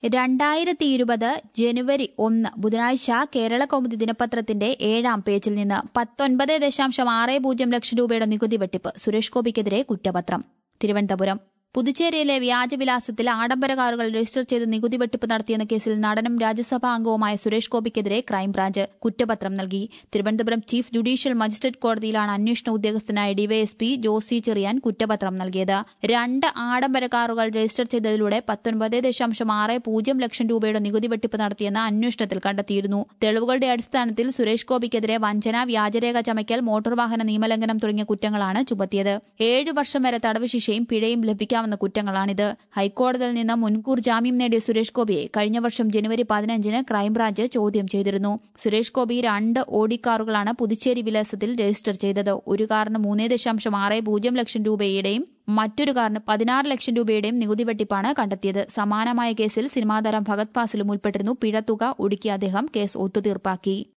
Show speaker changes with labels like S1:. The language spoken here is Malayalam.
S1: രണ്ടായിരത്തി ഇരുപത് ജനുവരി ഒന്ന് ബുധനാഴ്ച കേരള കൗമുദി ദിനപത്രത്തിന്റെ ഏഴാം പേജിൽ നിന്ന് പത്തൊൻപത് ദശാംശം ആറ് പൂജ്യം ലക്ഷം രൂപയുടെ നികുതി വെട്ടിപ്പ് സുരേഷ് ഗോപിക്കെതിരെ കുറ്റപത്രം തിരുവനന്തപുരം പുതുച്ചേരിയിലെ വ്യാജവിലാസത്തിൽ ആഡംബര കാറുകൾ രജിസ്റ്റർ ചെയ്ത് നികുതി വെട്ടിപ്പ് നടത്തിയെന്ന കേസിൽ നടനും രാജ്യസഭാ അംഗവുമായ സുരേഷ് ഗോപിക്കെതിരെ ക്രൈംബ്രാഞ്ച് കുറ്റപത്രം നൽകി തിരുവനന്തപുരം ചീഫ് ജുഡീഷ്യൽ മജിസ്ട്രേറ്റ് കോടതിയിലാണ് അന്വേഷണ ഉദ്യോഗസ്ഥനായ ഡിവൈഎസ്പി ജോസി ചെറിയാൻ കുറ്റപത്രം നൽകിയത് രണ്ട് ആഡംബര കാറുകൾ രജിസ്റ്റർ ചെയ്തതിലൂടെ പത്തൊൻപത് ദശാംശം ആറ് പൂജ്യം ലക്ഷം രൂപയുടെ നികുതി വെട്ടിപ്പ് നടത്തിയെന്ന് അന്വേഷണത്തിൽ കണ്ടെത്തിയിരുന്നു തെളിവുകളുടെ അടിസ്ഥാനത്തിൽ സുരേഷ് ഗോപിക്കെതിരെ വഞ്ചന വ്യാജരേഖ ചമയ്ക്കൽ മോട്ടോർ വാഹന നിയമലംഘനം തുടങ്ങിയ കുറ്റങ്ങളാണ് ചുമത്തിയത് ഏഴു വർഷം വരെ തടവ് ശിക്ഷയും പിഴയും ലഭിക്കാവുന്ന കുറ്റങ്ങളാണിത് ഹൈക്കോടതിയിൽ നിന്ന് മുൻകൂർ ജാമ്യം നേടിയ സുരേഷ് ഗോപിയെ കഴിഞ്ഞ വർഷം ജനുവരി പതിനഞ്ചിന് ക്രൈംബ്രാഞ്ച് ചോദ്യം ചെയ്തിരുന്നു സുരേഷ് ഗോപി രണ്ട് ഓടി കാറുകളാണ് പുതുച്ചേരി വിലാസത്തിൽ രജിസ്റ്റർ ചെയ്തത് ഒരു കാറിന് മൂന്ന് ദശാംശം ആറ് പൂജ്യം ലക്ഷം രൂപയുടെയും മറ്റൊരു കാറിന് പതിനാറ് ലക്ഷം രൂപയുടെയും നികുതി വെട്ടിപ്പാണ് കണ്ടെത്തിയത് സമാനമായ കേസിൽ സിനിമാതാരം ഭഗത് ഫാസിലും ഉൾപ്പെട്ടിരുന്നു പിഴത്തുക ഒടുക്കി അദ്ദേഹം കേസ് ഒത്തുതീർപ്പാക്കി